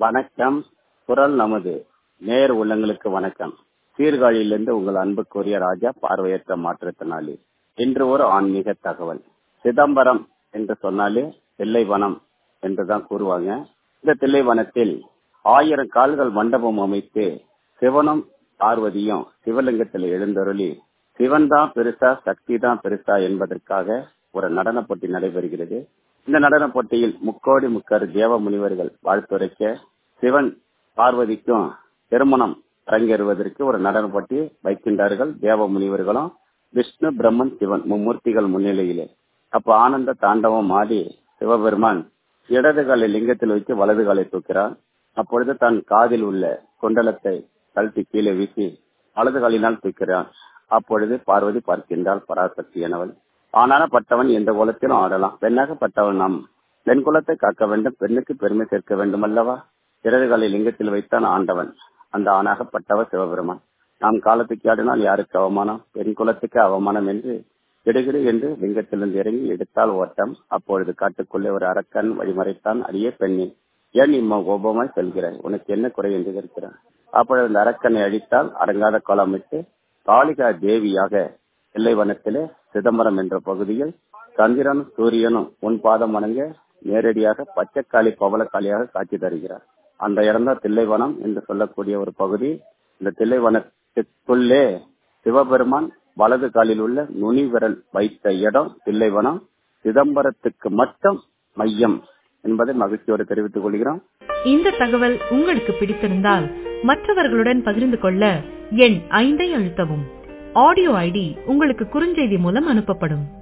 வணக்கம் குரல் நமது நேர் உள்ளங்களுக்கு வணக்கம் சீர்காழியிலிருந்து உங்கள் அன்புக்குரிய ராஜா பார்வையற்ற மாற்றுத்திறனாளி இன்று ஒரு ஆன்மீக தகவல் சிதம்பரம் என்று சொன்னாலே தில்லைவனம் என்றுதான் கூறுவாங்க இந்த தில்லைவனத்தில் ஆயிரம் கால்கள் மண்டபம் அமைத்து சிவனும் பார்வதியும் சிவலிங்கத்தில் எழுந்தருளி சிவன் தான் பெருசா சக்தி தான் பெருசா என்பதற்காக ஒரு நடன போட்டி நடைபெறுகிறது இந்த நடன போட்டியில் முக்கோடி முக்கர் தேவ முனிவர்கள் வாழ்த்துரைக்க சிவன் பார்வதிக்கும் திருமணம் அரங்கேறுவதற்கு ஒரு நடன போட்டி வைக்கின்றார்கள் தேவ முனிவர்களும் விஷ்ணு பிரம்மன் சிவன் மும்மூர்த்திகள் முன்னிலையிலே அப்ப ஆனந்த தாண்டவம் ஆடி சிவபெருமான் இடது காலை லிங்கத்தில் வைத்து வலது காலை தூக்கிறான் அப்பொழுது தன் காதில் உள்ள குண்டலத்தை கழட்டி கீழே வீசி வலது காலினால் தூக்கிறான் அப்பொழுது பார்வதி பார்க்கின்றாள் பராசக்தி எனவள் ஆனானப்பட்டவன் எந்த குலத்திலும் ஆடலாம் பெண்ணாகப்பட்டவன் நாம் பெண் குலத்தை காக்க வேண்டும் பெண்ணுக்கு பெருமை சேர்க்க வேண்டும் அல்லவா இடது காலை லிங்கத்தில் வைத்தான் ஆண்டவன் அந்த ஆணாகப்பட்டவர் சிவபெருமான் நாம் காலத்துக்கு ஆடினால் யாருக்கு அவமானம் பெண் குலத்துக்கு அவமானம் என்று இடுகிடு என்று லிங்கத்திலிருந்து இறங்கி எடுத்தால் ஓட்டம் அப்பொழுது காட்டுக்குள்ளே ஒரு அரக்கன் வழிமறைத்தான் அடியே பெண்ணே ஏன் இம்ம கோபமாய் செல்கிறாய் உனக்கு என்ன குறை என்று கேட்கிறான் அப்பொழுது அந்த அரக்கனை அழித்தால் அடங்காத கோலமிட்டு காளிகா தேவியாக தில்லைவனத்திலே சிதம்பரம் என்ற பகுதியில் சந்திரனும் சூரியனும் உன் பாதம் வணங்க நேரடியாக பச்சைக்காளி பவளக்காளியாக காட்சி தருகிறார் அந்த இடம் தான் தில்லைவனம் என்று சொல்லக்கூடிய ஒரு பகுதி இந்த தில்லைவனத்துக்குள்ளே சிவபெருமான் வலது காலில் உள்ள நுனி விரல் வைத்த இடம் தில்லைவனம் சிதம்பரத்துக்கு மட்டும் மையம் என்பதை மகிழ்ச்சியோடு தெரிவித்துக் கொள்கிறோம் இந்த தகவல் உங்களுக்கு பிடித்திருந்தால் மற்றவர்களுடன் பகிர்ந்து கொள்ள எண் ஐந்தை அழுத்தவும் ஆடியோ ஐடி உங்களுக்கு குறுஞ்செய்தி மூலம் அனுப்பப்படும்